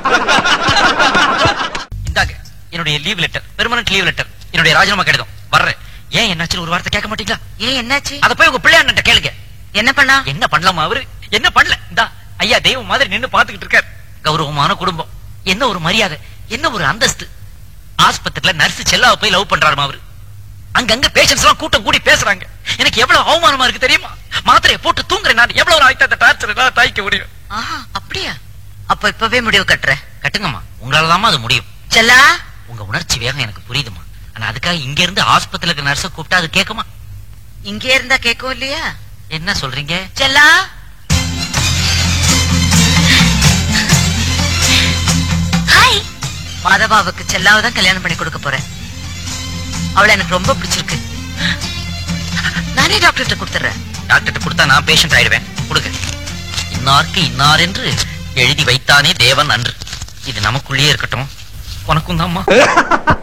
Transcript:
இந்தாங்க என்னுடைய leave letter permanent leave letter என்னுடைய ராஜினாமா கடிதம் வர்றேன் ஏன் என்னாச்சு ஒரு வார்த்தை கேட்க மாட்டீங்களா ஏன் என்னாச்சு அத போய் உங்க பிள்ளையாண்ட கேளுங்க என்ன பண்ணா என்ன பண்ணலாமா அவரு என்ன பண்ணல இந்தா ஐயா தெய்வம் மாதிரி நின்னு பாத்துக்கிட்டு இருக்காரு கௌரவமான குடும்பம் என்ன ஒரு மரியாதை என்ன ஒரு அந்தஸ்து ஆஸ்பத்திரியில நர்ஸ் செல்லாவை போய் லவ் பண்றாருமா அவரு அங்கங்க பேஷன்ஸ் எல்லாம் கூட்டம் கூடி பேசுறாங்க எனக்கு எவ்வளவு அவமானமா இருக்கு தெரியுமா மாத்திரையை போட்டு தூங்குறேன் நான் எவ்வளவு நாளைக்கு அந்த டார்ச்சர் எல்லாம் தாய்க்க முடியும் ஆஹா அப்படியா அப்ப இப்பவே முடிவு கட்டுற கட்டுங்கம்மா உங்களால அது முடியும் செல்லா உங்க உணர்ச்சி வேகம் எனக்கு புரியுதுமா ஆனா அதுக்காக இங்க இருந்து ஆஸ்பத்திரியில இருக்க நர்ஸ கூப்பிட்டா அது கேக்குமா இங்கே இருந்தா கேட்கும் இல்லையா என்ன சொல்றீங்க செல்லா ஹாய் மாதவாவுக்கு செல்லாவை தான் கல்யாணம் பண்ணி கொடுக்க போறேன் அவளை எனக்கு ரொம்ப பிடிச்சிருக்கு நானே டாக்டர்கிட்ட கொடுத்துறேன் டாக்டர் கொடுத்தா நான் பேஷண்ட் ஆயிடுவேன் கொடுங்க இன்னாருக்கு இன்னார் என்று எழுதி வைத்தானே தேவன் அன்று இது நமக்குள்ளேயே இருக்கட்டும் உனக்கும் தான்மா